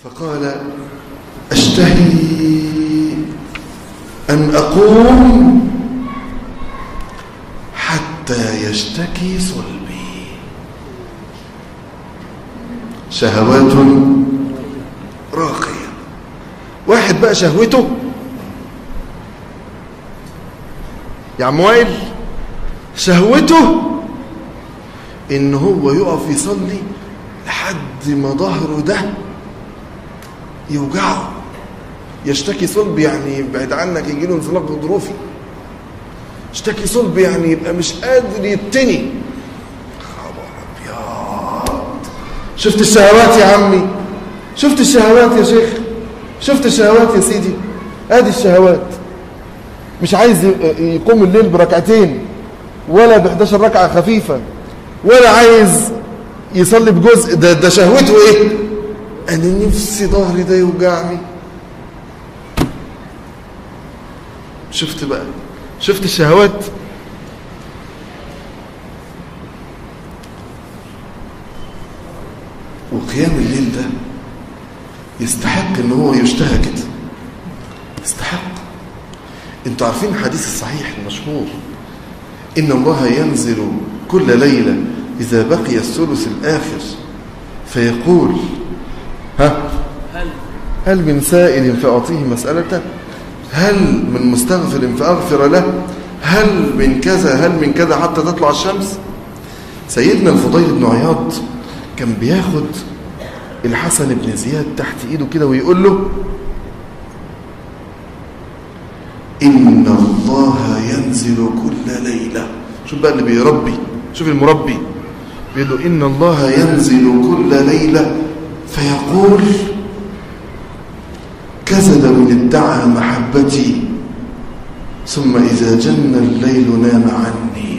فقال أشتهي أن أقوم حتى يشتكي صلبي شهوات راقية واحد بقى شهوته يا عم وائل شهوته ان هو يقف يصلي لحد ما ظهره ده يوجعه يشتكي صلب يعني بعد عنك يجي له انزلاق غضروفي اشتكي صلب يعني يبقى مش قادر يتني خبر ابيض شفت الشهوات يا عمي شفت الشهوات يا شيخ شفت الشهوات يا سيدي ادي الشهوات مش عايز يقوم الليل بركعتين ولا ب 11 ركعه خفيفه ولا عايز يصلي بجزء ده ده شهوته ايه انا نفسي ظهري ده يوجعني شفت بقى شفت الشهوات وقيام الليل ده يستحق ان هو يشتهى كده يستحق انتوا عارفين الحديث الصحيح المشهور ان الله ينزل كل ليله اذا بقي الثلث الاخر فيقول ها هل هل من سائل فأعطيه مسألته هل من مستغفر فأغفر له هل من كذا هل من كذا حتى تطلع الشمس سيدنا الفضيل بن عياض كان بياخد الحسن بن زياد تحت ايده كده ويقول له إن الله ينزل كل ليلة شوف بقى اللي بيربي شوف المربي بيقول له إن الله ينزل كل ليلة فيقول كذب من ادعى محبتي ثم إذا جن الليل نام عني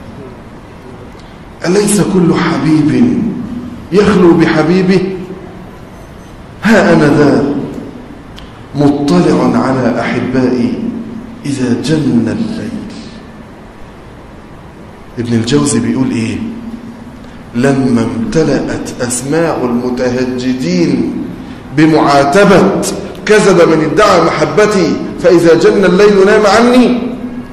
أليس كل حبيب يخلو بحبيبه ها أنا ذا مطلع على أحبائي إذا جن الليل ابن الجوزي بيقول إيه لما امتلأت أسماع المتهجدين بمعاتبة كذب من ادعى محبتي فإذا جن الليل نام عني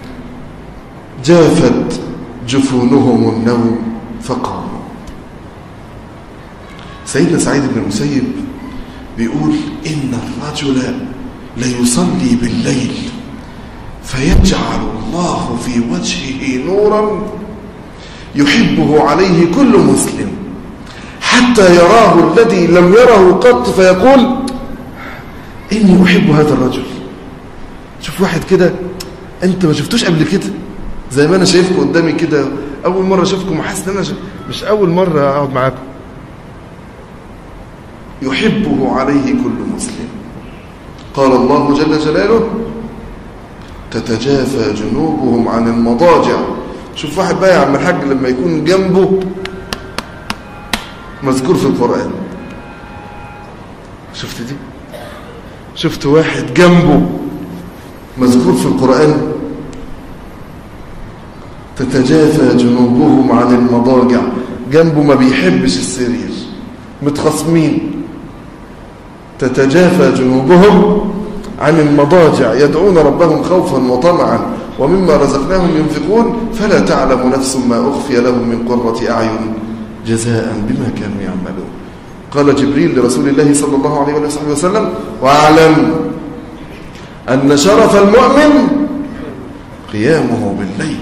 جافت جفونهم النوم فقاموا سيدنا سعيد بن المسيب بيقول إن الرجل ليصلي بالليل فيجعل الله في وجهه نورا يحبه عليه كل مسلم حتى يراه الذي لم يره قط فيقول إني أحب هذا الرجل شوف واحد كده أنت ما شفتوش قبل كده زي ما أنا شايفكم قدامي كده أول مرة أشوفكم وحاسس إن أنا مش أول مرة أقعد معاكم يحبه عليه كل مسلم قال الله جل جلاله تتجافى جنوبهم عن المضاجع شوف واحد بقى يا عم الحاج لما يكون جنبه مذكور في القرآن شفت دي شفت واحد جنبه مذكور في القرآن تتجافى جنوبهم عن المضاجع جنبه ما بيحبش السرير متخصمين تتجافى جنوبهم عن المضاجع يدعون ربهم خوفا وطمعا ومما رزقناهم ينفقون فلا تعلم نفس ما أخفي لهم من قرة أعين جزاء بما كانوا يعملون قال جبريل لرسول الله صلى الله عليه وصحبه وسلم واعلم أن شرف المؤمن قيامه بالليل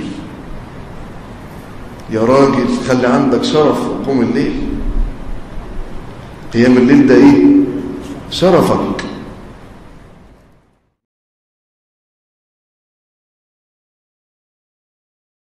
يا راجل خلي عندك شرف وقوم الليل قيام الليل ده ايه شرفك